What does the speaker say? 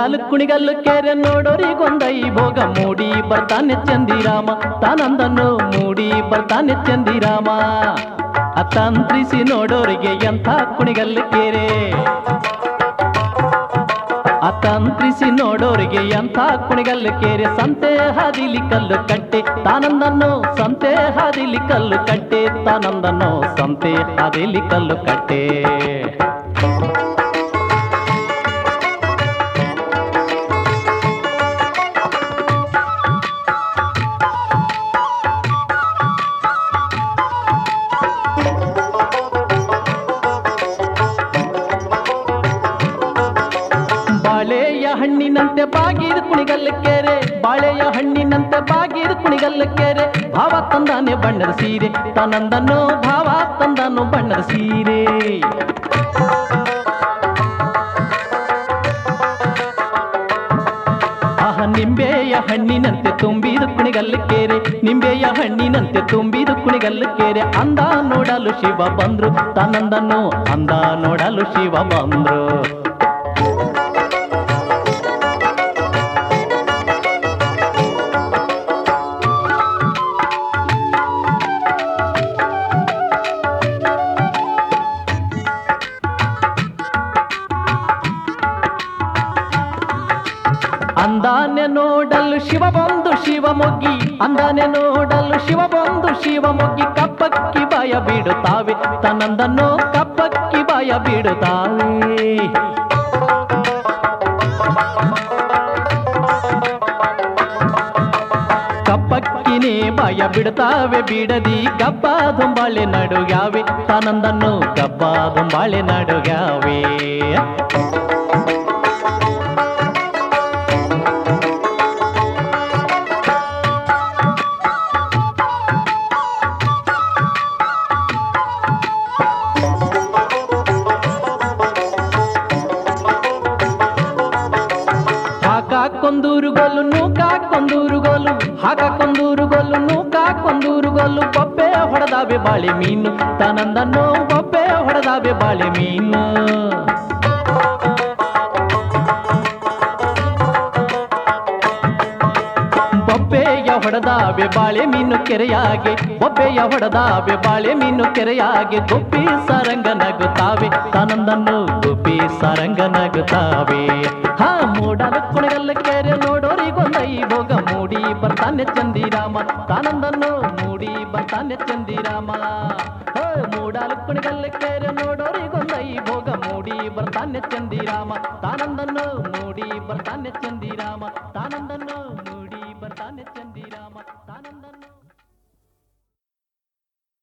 ಮೂಡಾಲು ಕುಣಿಗಲ್ಲು ಕೆರೆ ನೋಡೋರಿಗೊಂದೈ ಭೋಗ ಮೂಡಿ ಬರ್ತಾನೆ ಚಂದಿರಾಮ ತಾನಂದನು ಮೂಡಿ ಬರ್ತಾನೆ ಚಂದಿರಾಮ ಅತಂತ್ರಿಸಿ ನೋಡೋರಿಗೆ ಎಂಥ ಕುಣಿಗಲ್ಲು ಕೆರೆ ಅತಂತ್ರಿಸಿ ನೋಡೋರಿಗೆ ಎಂಥ ಕುಣಿಗಲ್ಲು ಕೇರಿ ಸಂತೆ ಹಾದಿಲಿ ಕಲ್ಲು ಕಟ್ಟೆ ತಾನಂದನ್ನು ಸಂತೆ ಹಾದಿಲಿ ಕಲ್ಲು ಕಟ್ಟೆ ತಾನಂದನ್ನು ಸಂತೆ ಹಾದಿಲಿ ಕಲ್ಲು ಕಟ್ಟೆ ಬಾಳೆಯ ಹಣ್ಣಿನಂತೆ ಬಾಗಿದ ಕುಣಿಗಲ್ಲ ಕೆರೆ ಬಾಳೆಯ ಹಣ್ಣಿನಂತೆ ಬಾಗಿದ ಕುಣಿಗಲ್ಲ ಕೆರೆ ಭಾವ ತಂದಾನೆ ಬಣ್ಣದ ಸೀರೆ ತನಂದನು ಭಾವ ತಂದನು ಬಣ್ಣದ ಸೀರೆ ಆಹ ನಿಂಬೆಯ ಹಣ್ಣಿನಂತೆ ತುಂಬಿದ ಕುಣಿಗಲ್ಲ ಕೇರೆ ನಿಂಬೆಯ ಹಣ್ಣಿನಂತೆ ತುಂಬಿದ ಕುಣಿಗಲ್ಲ ಕೇರೆ ಅಂದ ನೋಡಲು ಶಿವ ಬಂದ್ರು ತನಂದನು ಅಂದ ನೋಡಲು ಶಿವ ಬಂದ್ರು ಅಂದಾನೆ ನೋಡಲು ಶಿವ ಬಂದು ಶಿವ ಮೊಗ್ಗಿ ಅಂದಾನೆ ನೋಡಲು ಶಿವ ಬಂದು ಶಿವ ಮೊಗ್ಗಿ ಕಪ್ಪಕ್ಕಿ ಬಾಯ ಬಿಡುತ್ತಾವೆ ತನ್ನಂದನ್ನು ಕಪ್ಪಕ್ಕಿ ಬಾಯ ಬಿಡುತ್ತಾವೆ ಕಪ್ಪಕ್ಕಿನೇ ಬಾಯ ಬಿಡುತ್ತಾವೆ ಬಿಡದಿ ಗಬ್ಬ ದುಂಬಾಳೆ ನಡುಗ್ಯಾವೆ ತಾನಂದನ್ನು ಗಬ್ಬ ದುಂಬಾಳೆ ನಡುಗ್ಯಾವೆ ಹಾಕಾಕೊಂದೂರುಗೊಲ್ಲು ನೂಕಾಕೊಂದೂರುಗೊಲ್ಲು ಹಾಕಾಕೊಂದೂರುಗೊಲ್ಲು ನೂಕಾಕೊಂದೂರುಗೊಲ್ಲು ಬೊಬ್ಬೆ ಹೊಡೆದಾವೆ ಬಾಳೆ ಮೀನು ತಾನಂದನ್ನು ಬೊಬ್ಬೆ ಹೊಡೆದಾವೆ ಬಾಳೆ ಮೀನು ಬೊಬ್ಬೆಯ ಹೊಡೆದಾವೆ ಬಾಳೆ ಮೀನು ಕೆರೆಯಾಗೆ ಬೊಬ್ಬೆಯ ಹೊಡೆದಾವೆ ಬಾಳೆ ಮೀನು ಕೆರೆಯಾಗೆ ಗುಬ್ಬಿ ಸಾರಂಗ ನಗುತ್ತಾವೆ ತಾನಂದನ್ನು ಗುಬ್ಬಿ ಸಾರಂಗ ನಗುತ್ತಾವೆ ಹಾ ಮೂಡಲ ಕುಣಗಲ್ಲ ಕೆರೆ ನೋಡೋರಿಗೊಂದೈ ಭೋಗ ಮೂಡಿ ಬರ್ತಾನೆ ಚಂದಿರಾಮ ತಾನಂದನ್ನು ಮೂಡಿ ಬರ್ತಾನೆ ಚಂದಿರಾಮ ಹೋ ಮೂಡಾಲು ಕುಣಿಗಲ್ಲ ಕೆರೆ ನೋಡೋರಿಗೊಂದೈ ಭೋಗ ಮೂಡಿ ಬರ್ತಾನೆ ಚಂದಿರಾಮ ತಾನಂದನ್ನು ಮೂಡಿ ಬರ್ತಾನೆ ಚಂದಿರಾಮ